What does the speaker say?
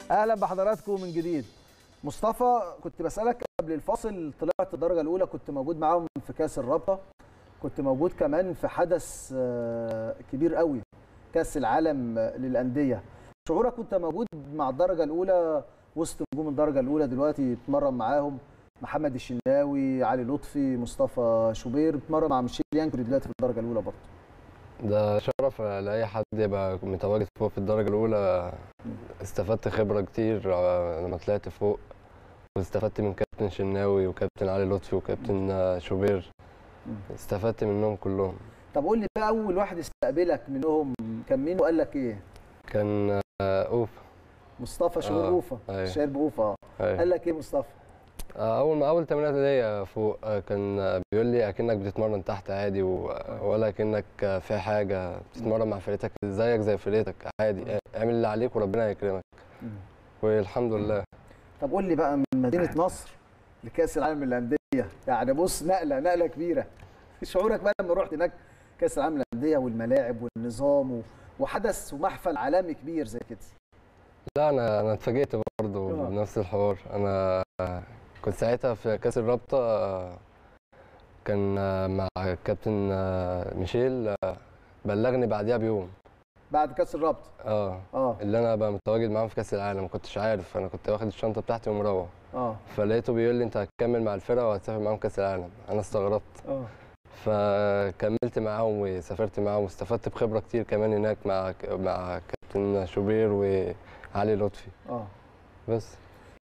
اهلا بحضراتكم من جديد مصطفى كنت بسالك قبل الفاصل طلعت الدرجه الاولى كنت موجود معاهم في كاس الرابطه كنت موجود كمان في حدث آه، كبير قوي كاس العالم للانديه شعورك وانت موجود مع الدرجه الاولى وسط نجوم الدرجه الاولى دلوقتي بتمرن معاهم محمد الشناوي علي لطفي مصطفى شوبير بتمرن مع ميشيل يانكري دلوقتي في الدرجه الاولى برضه ده شرف لاي حد يبقى متواجد فوق في الدرجه الاولى استفدت خبره كتير آه، لما طلعت فوق واستفدت من كابتن شناوي وكابتن علي لطفي وكابتن آه، شوبير استفدت منهم كلهم طب قول لي بقى اول واحد استقبلك منهم كان مين وقال لك ايه كان آه، اوف مصطفى شوبير آه، اوفا أيوة. شاير باوفا آه. أيوة. قال لك ايه مصطفى آه، اول ما اول تمرينات ليا فوق آه، كان آه، بيقول لي اكنك بتتمرن تحت عادي و- ولا اكنك آه، في حاجه بتتمرن مع فرقتك زيك زي فرقتك عادي آه، اعمل اللي عليك وربنا يكرمك مم. والحمد لله طب قول لي بقى من مدينه نصر لكاس العالم للانديه يعني بص نقله نقله كبيره شعورك بقى لما رحت هناك كاس العالم للانديه والملاعب والنظام و... وحدث ومحفل عالمي كبير زي كده لا انا انا اتفاجئت برضه آه. بنفس الحوار انا كنت ساعتها في كاس الرابطه آه، كان آه، مع الكابتن آه، ميشيل آه، بلغني بعديها بيوم بعد كاس الرابطه اه اه اللي انا ابقى متواجد معاهم في كاس العالم ما كنتش عارف انا كنت واخد الشنطه بتاعتي ومروح اه فلقيته بيقول لي انت هتكمل مع الفرقه وهتسافر معاهم كاس العالم انا استغربت اه فكملت معاهم وسافرت معاهم واستفدت بخبره كتير كمان هناك مع مع كابتن شوبير وعلي لطفي اه بس